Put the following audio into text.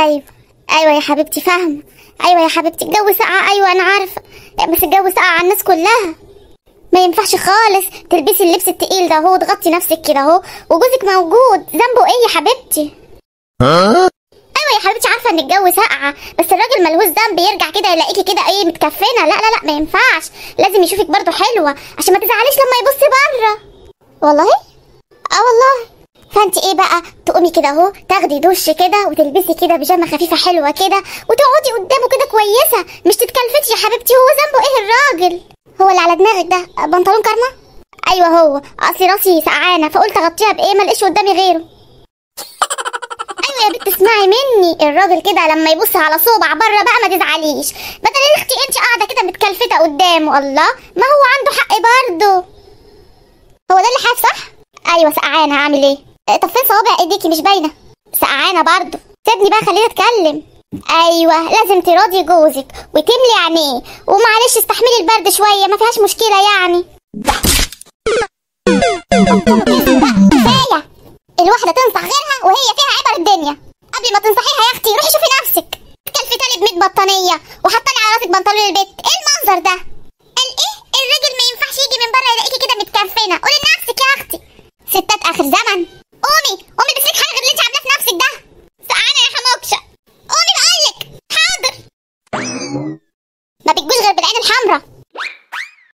ايوه ايوه يا حبيبتي فاهمه ايوه يا حبيبتي الجو ساقع ايوه انا عارفه بس الجو ساقع على الناس كلها ما ينفعش خالص تلبسي اللبس التقيل ده اهو وتغطي نفسك كده اهو وجوزك موجود ذنبه ايه يا حبيبتي ايوه يا حبيبتي عارفه ان الجو ساقعه بس الراجل ملهوش ذنب يرجع كده يلاقيكي كده ايه متكفنه لا لا لا ما ينفعش لازم يشوفك برضو حلوه عشان ما تزعليش لما يبص بره والله اه والله فانت ايه بقى تقومي كده اهو تاخدي دش كده وتلبسي كده بيجامه خفيفه حلوه كده وتقعدي قدامه كده كويسه مش تتكلفتي يا حبيبتي هو ذنبه ايه الراجل هو اللي على دماغك ده بنطلون كارما ايوه هو اصلي راسي سقعانه فقلت اغطيها بايه ما لقيتش قدامي غيره ايوه يا بنت اسمعي مني الراجل كده لما يبص على صوبع بره بقى ما تزعليش بدل يا اختي انت قاعده كده متكلفته قدامه الله ما هو عنده حق برضه هو ده اللي حاف صح ايوه سقعانه هعمل ايه آه، طب فين صوابع ايديكي مش باينه سقعانه برضه سيبني بقى خليني اتكلم ايوه لازم تراضي جوزك وتملي عينيه ومعلش استحملي البرد شويه ما فيهاش مشكله يعني كفايه الواحده تنصح غيرها وهي فيها عبر الدنيا قبل ما تنصحيها يا اختي روحي شوفي نفسك تكلفي لي ب 100 بطانيه وحاطه لي على راسك بنطلون البيت ايه المنظر ده قال ايه الراجل ما ينفعش يجي من بره يلاقيكي كده متكفنه قولي لنفسك يا اختي ستات اخر زمن قومي